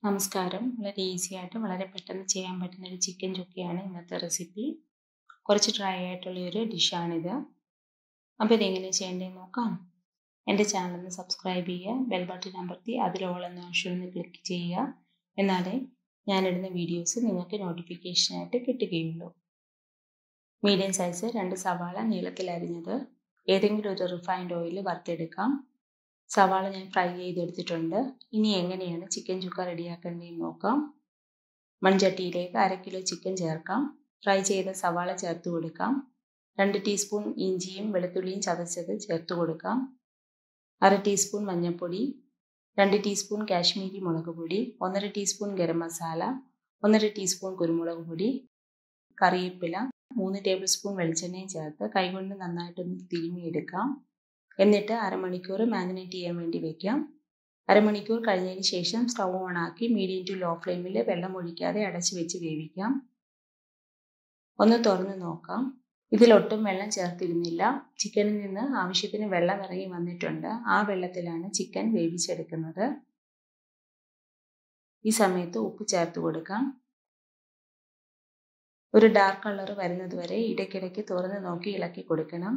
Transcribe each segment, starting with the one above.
നമസ്കാരം വളരെ ഈസി ആയിട്ട് വളരെ പെട്ടെന്ന് ചെയ്യാൻ പറ്റുന്ന ഒരു ചിക്കൻ ചുക്കയാണ് ഇന്നത്തെ റെസിപ്പി കുറച്ച് ഡ്രൈ ആയിട്ടുള്ള ഒരു ഡിഷാണിത് അപ്പോൾ ഇതെങ്ങനെ ചെയ്യേണ്ടതെന്ന് നോക്കാം എൻ്റെ ചാനൽ സബ്സ്ക്രൈബ് ചെയ്യുക ബെൽ ബട്ടൺ അമർത്തി അതിൽ ഓൾ എന്ന ഓപ്ഷൻ ഒന്ന് ക്ലിക്ക് ചെയ്യുക എന്നാലേ ഞാനിടുന്ന വീഡിയോസ് നിങ്ങൾക്ക് നോട്ടിഫിക്കേഷനായിട്ട് കിട്ടുകയുള്ളൂ മീഡിയം സൈസ് രണ്ട് സവാള നീളത്തിൽ അരിഞ്ഞത് ഏതെങ്കിലും ഒരു റിഫൈൻഡ് ഓയിൽ വറുത്തെടുക്കാം സവാള ഞാൻ ഫ്രൈ ചെയ്തെടുത്തിട്ടുണ്ട് ഇനി എങ്ങനെയാണ് ചിക്കൻ ചുക്ക റെഡിയാക്കേണ്ടതെന്ന് നോക്കാം മൺചട്ടിയിലേക്ക് അര കിലോ ചിക്കൻ ചേർക്കാം ഫ്രൈ ചെയ്ത സവാള ചേർത്ത് കൊടുക്കാം രണ്ട് ടീസ്പൂൺ ഇഞ്ചിയും വെളുത്തുള്ളിയും ചതച്ചത് ചേർത്ത് കൊടുക്കാം അര ടീസ്പൂൺ മഞ്ഞൾപ്പൊടി രണ്ട് ടീസ്പൂൺ കാശ്മീരി മുളക് പൊടി ഒന്നര ടീസ്പൂൺ ഗരം മസാല ഒന്നര ടീസ്പൂൺ കുരുമുളക് പൊടി കറിവേപ്പില മൂന്ന് ടേബിൾ സ്പൂൺ വെളിച്ചെണ്ണയും ചേർത്ത് കൈകൊണ്ട് നന്നായിട്ടൊന്ന് തിരുമിയെടുക്കാം എന്നിട്ട് അരമണിക്കൂർ മാഗ്നേറ്റ് ചെയ്യാൻ വേണ്ടി വെക്കാം അരമണിക്കൂർ കഴിഞ്ഞതിന് ശേഷം സ്റ്റൗ ഓൺ ആക്കി മീഡിയം ടു ലോ ഫ്ലെയിമിൽ വെള്ളം ഒഴിക്കാതെ അടച്ചു വെച്ച് വേവിക്കാം ഒന്ന് തുറന്ന് നോക്കാം ഇതിലൊട്ടും വെള്ളം ചേർത്തിരുന്നില്ല ചിക്കനിൽ നിന്ന് ആവശ്യത്തിന് വെള്ളം ഇറങ്ങി വന്നിട്ടുണ്ട് ആ വെള്ളത്തിലാണ് ചിക്കൻ വേവിച്ചെടുക്കുന്നത് ഈ സമയത്ത് ഉപ്പ് ചേർത്ത് കൊടുക്കാം ഒരു ഡാർക്ക് കളർ വരുന്നത് വരെ ഇടയ്ക്കിടയ്ക്ക് തുറന്ന് നോക്കി ഇളക്കി കൊടുക്കണം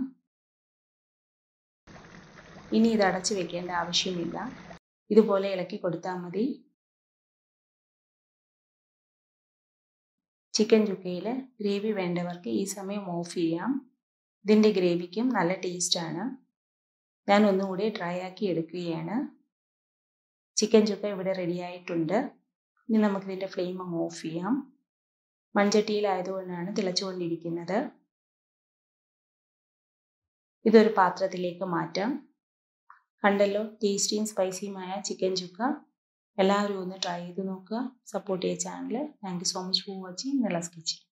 ഇനി ഇത് അടച്ചു വെക്കേണ്ട ആവശ്യമില്ല ഇതുപോലെ ഇളക്കി കൊടുത്താൽ മതി ചിക്കൻ ചുക്കയിൽ ഗ്രേവി വേണ്ടവർക്ക് ഈ സമയം ഓഫ് ചെയ്യാം ഇതിൻ്റെ ഗ്രേവിക്കും നല്ല ടേസ്റ്റാണ് ഞാൻ ഒന്നുകൂടി ഡ്രൈ ആക്കി എടുക്കുകയാണ് ചിക്കൻ ചുക്ക ഇവിടെ റെഡി ആയിട്ടുണ്ട് ഇനി നമുക്കിതിൻ്റെ ഫ്ലെയിം അങ്ങ് ഓഫ് ചെയ്യാം മൺചട്ടിയിലായതുകൊണ്ടാണ് തിളച്ചുകൊണ്ടിരിക്കുന്നത് ഇതൊരു പാത്രത്തിലേക്ക് മാറ്റാം കണ്ടല്ലോ ടേസ്റ്റിയും സ്പൈസിയുമായ ചിക്കൻ ചുക്ക എല്ലാവരും ഒന്ന് ട്രൈ ചെയ്ത് നോക്കുക സപ്പോർട്ട് ചെയ്യുക channel thank you so much for watching Nelas kitchen